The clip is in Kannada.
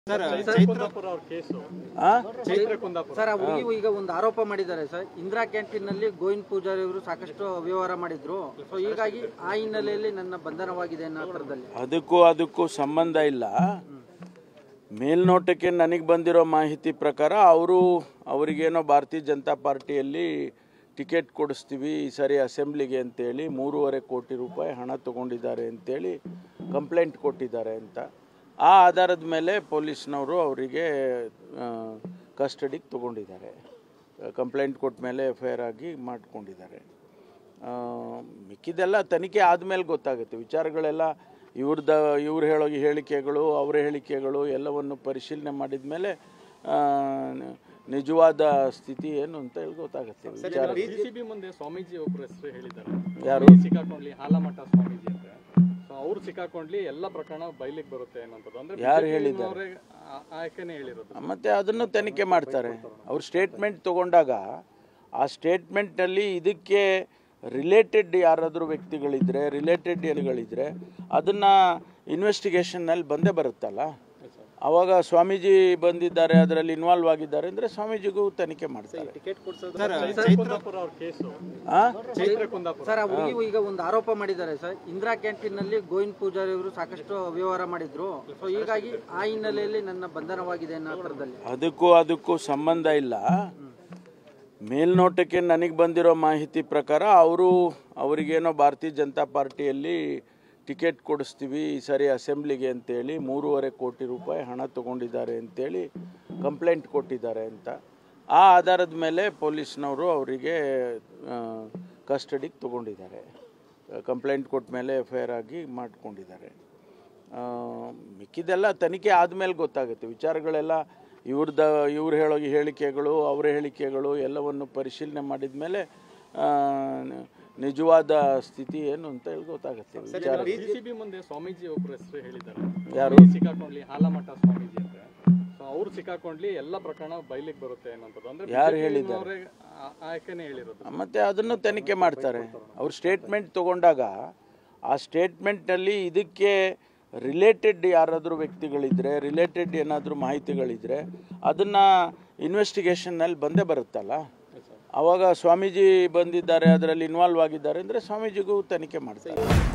ಸರ್ ಕುಂದಾಪುರ ಅವ್ರ ಕೇಸು ಆ? ಚೈತ್ರ ಕುಂದಾಪುರ ಸರ್ ಆ ಹುಡುಗಿ ಈಗ ಒಂದು ಆರೋಪ ಮಾಡಿದ್ದಾರೆ ಸರ್ ಇಂದಿರಾ ಕ್ಯಾಂಟೀನ್ ನಲ್ಲಿ ಗೋವಿಂದ್ ಪೂಜಾರಿ ಅವರು ಸಾಕಷ್ಟು ವ್ಯವಹಾರ ಮಾಡಿದ್ರು ಸೊ ಹೀಗಾಗಿ ಆ ಹಿನ್ನೆಲೆಯಲ್ಲಿ ನನ್ನ ಬಂಧನವಾಗಿದೆ ಅನ್ನೋ ಥರದಲ್ಲಿ ಅದಕ್ಕೂ ಅದಕ್ಕೂ ಸಂಬಂಧ ಇಲ್ಲ ಮೇಲ್ನೋಟಕ್ಕೆ ನನಗೆ ಬಂದಿರೋ ಮಾಹಿತಿ ಪ್ರಕಾರ ಅವರು ಅವರಿಗೇನೋ ಭಾರತೀಯ ಜನತಾ ಪಾರ್ಟಿಯಲ್ಲಿ ಟಿಕೆಟ್ ಕೊಡಿಸ್ತೀವಿ ಈ ಸರಿ ಅಸೆಂಬ್ಲಿಗೆ ಅಂತೇಳಿ ಮೂರುವರೆ ಕೋಟಿ ರೂಪಾಯಿ ಹಣ ತಗೊಂಡಿದ್ದಾರೆ ಅಂತೇಳಿ ಕಂಪ್ಲೇಂಟ್ ಕೊಟ್ಟಿದ್ದಾರೆ ಅಂತ ಆ ಆಧಾರದ ಮೇಲೆ ಪೊಲೀಸ್ನವರು ಅವರಿಗೆ ಕಸ್ಟಡಿಗೆ ತಗೊಂಡಿದ್ದಾರೆ ಕಂಪ್ಲೇಂಟ್ ಕೊಟ್ಟ ಮೇಲೆ ಎಫ್ ಐ ಆರ್ ಆಗಿ ಮಾಡ್ಕೊಂಡಿದ್ದಾರೆ ಆ, ಮಿಕ್ಕಿದೆಲ್ಲ ತನಿಖೆ ಆದಮೇಲೆ ಗೊತ್ತಾಗುತ್ತೆ ವಿಚಾರಗಳೆಲ್ಲ ಇವ್ರದ ಇವ್ರು ಹೇಳೋ ಹೇಳಿಕೆಗಳು ಅವರ ಹೇಳಿಕೆಗಳು ಎಲ್ಲವನ್ನು ಪರಿಶೀಲನೆ ಮಾಡಿದ ಮೇಲೆ ನಿಜವಾದ ಸ್ಥಿತಿ ಏನು ಅಂತ ಹೇಳಿ ಗೊತ್ತಾಗುತ್ತೆ ವಿಚಾರ ಬಿಸಿಬಿ ಮುಂದೆ ಸ್ವಾಮೀಜಿ ಒಬ್ರು ಹೆಸರು ಹೇಳಿದ್ದಾರೆ ಯಾರು? ಅವ್ರು ಸಿಕ್ಕಾಕೊಂಡ್ಲಿ ಹಾಲಮಠ ಸ್ವಾಮೀಜಿ ಅಂತ ಸೊ ಅವ್ರು ಸಿಕ್ಕಾಕೊಂಡ್ಲಿ ಎಲ್ಲ ಪ್ರಕರಣ ಬಯಲಿಗೆ ಬರುತ್ತೆ ಅನ್ನೋದು ಅಂದ್ರೆ ಯಾರು BJP ಹೇಳಿದ್ದಾರೆ? ನವರೇ ಆ- ಆಯ್ಕೆನೇ ಹೇಳಿರೋದು ಮತ್ತೆ ಅದನ್ನು ತನಿಖೆ ಮಾಡ್ತಾರೆ ಅವ್ರು ಸ್ಟೇಟ್ಮೆಂಟ್ ತಗೊಂಡಾಗ ಆ ಸ್ಟೇಟ್ಮೆಂಟಲ್ಲಿ ಇದಕ್ಕೆ ರಿಲೇಟೆಡ್ ಯಾರಾದರೂ ವ್ಯಕ್ತಿಗಳಿದ್ರೆ ರಿಲೇಟೆಡ್ ಏನುಗಳಿದ್ರೆ ಅದನ್ನು ಇನ್ವೆಸ್ಟಿಗೇಷನ್ನಲ್ಲಿ ಬಂದೇ ಬರುತ್ತಲ್ಲ ಅವಾಗ ಸ್ವಾಮೀಜಿ ಬಂದಿದ್ದಾರೆ ಅದರಲ್ಲಿ ಇನ್ವಾಲ್ವ್ ಆಗಿದ್ದಾರೆ ಅಂದರೆ ಸ್ವಾಮೀಜಿಗೂ ತನಿಖೆ ಮಾಡ್ತಾರೆ ಚೈತ್ರ ಕುಂದಾಪುರ ಅವ್ರ ಕೇಸು ಆ? ಚೈತ್ರ ಕುಂದಾಪುರ ಸರ್ ಆ ಹುಡುಗಿ ಈಗ ಒಂದು ಆರೋಪ ಮಾಡಿದ್ದಾರೆ ಸರ್ ಇಂದಿರಾ ಕ್ಯಾಂಟೀನ್ ನಲ್ಲಿ ಗೋವಿಂದ್ ಪೂಜಾರಿ ಅವರು ಸಾಕಷ್ಟು ವ್ಯವಹಾರ ಮಾಡಿದ್ರು ಸೊ ಹೀಗಾಗಿ ಆ ಹಿನ್ನೆಲೆಯಲ್ಲಿ ನನ್ನ ಬಂಧನವಾಗಿದೆ ಅನ್ನೋ ಥರದಲ್ಲಿ ಅದಕ್ಕೂ ಅದಕ್ಕೂ ಸಂಬಂಧ ಇಲ್ಲ ಮೇಲ್ನೋಟಕ್ಕೆ ನನಗೆ ಬಂದಿರೋ ಮಾಹಿತಿ ಪ್ರಕಾರ ಅವರು ಅವರಿಗೇನೋ ಭಾರತೀಯ ಜನತಾ ಪಾರ್ಟಿಯಲ್ಲಿ ಟಿಕೆಟ್ ಕೊಡಿಸ್ತೀವಿ ಈ ಸರಿ ಅಸೆಂಬ್ಲಿಗೆ ಅಂತೇಳಿ ಮೂರುವರೆ ಕೋಟಿ ರೂಪಾಯಿ ಹಣ ತಗೊಂಡಿದ್ದಾರೆ ಅಂತೇಳಿ ಕಂಪ್ಲೇಂಟ್ ಕೊಟ್ಟಿದ್ದಾರೆ ಅಂತ ಆ ಆಧಾರದ ಮೇಲೆ ಪೊಲೀಸ್ನವರು ಅವರಿಗೆ ಕಸ್ಟಡಿಗೆ ತಗೊಂಡಿದ್ದಾರೆ ಕಂಪ್ಲೇಂಟ್ ಕೊಟ್ಟ ಮೇಲೆ ಎಫ್ ಐ ಆರ್ ಆಗಿ ಮಾಡ್ಕೊಂಡಿದ್ದಾರೆ ಆ, ಮಿಕ್ಕಿದೆಲ್ಲ ತನಿಖೆ ಆದಮೇಲೆ ಗೊತ್ತಾಗುತ್ತೆ ವಿಚಾರಗಳೆಲ್ಲ ಇವ್ರದ ಇವ್ರು ಹೇಳೋ ಹೇಳಿಕೆಗಳು ಅವರ ಹೇಳಿಕೆಗಳು ಎಲ್ಲವನ್ನು ಪರಿಶೀಲನೆ ಮಾಡಿದ ಮೇಲೆ ನಿಜವಾದ ಸ್ಥಿತಿ ಏನು ಅಂತ ಹೇಳಿ ಗೊತ್ತಾಗುತ್ತೆ ವಿಚಾರ ಬಿಸಿಬಿ ಮುಂದೆ ಸ್ವಾಮೀಜಿ ಒಬ್ರು ಹೆಸರು ಹೇಳಿದ್ದಾರೆ ಯಾರು? ಅವ್ರು ಸಿಕ್ಕಾಕೊಂಡ್ಲಿ ಹಾಲಮಠ ಸ್ವಾಮೀಜಿ ಅಂತ ಸೊ ಅವ್ರು ಸಿಕ್ಕಾಕೊಂಡ್ಲಿ ಎಲ್ಲ ಪ್ರಕರಣ ಬಯಲಿಗೆ ಬರುತ್ತೆ ಅನ್ನೋದು ಅಂದ್ರೆ ಯಾರು BJP ಹೇಳಿದ್ದಾರೆ? ನವರೇ ಆ- ಆಯ್ಕೆನೇ ಹೇಳಿರೋದು ಮತ್ತೆ ಅದನ್ನು ತನಿಖೆ ಮಾಡ್ತಾರೆ ಅವ್ರು ಸ್ಟೇಟ್ಮೆಂಟ್ ತಗೊಂಡಾಗ ಆ ಸ್ಟೇಟ್ಮೆಂಟಲ್ಲಿ ಇದಕ್ಕೆ ರಿಲೇಟೆಡ್ ಯಾರಾದರೂ ವ್ಯಕ್ತಿಗಳಿದ್ರೆ ರಿಲೇಟೆಡ್ ಏನಾದರೂ ಮಾಹಿತಿಗಳಿದ್ರೆ ಅದನ್ನು ಇನ್ವೆಸ್ಟಿಗೇಷನ್ನಲ್ಲಿ ಬಂದೇ ಬರುತ್ತಲ್ಲ ಅವಾಗ ಸ್ವಾಮೀಜಿ ಬಂದಿದ್ದಾರೆ ಅದರಲ್ಲಿ ಇನ್ವಾಲ್ವ್ ಆಗಿದ್ದಾರೆ ಅಂದರೆ ಸ್ವಾಮೀಜಿಗೂ ತನಿಖೆ ಮಾಡ್ತಾರೆ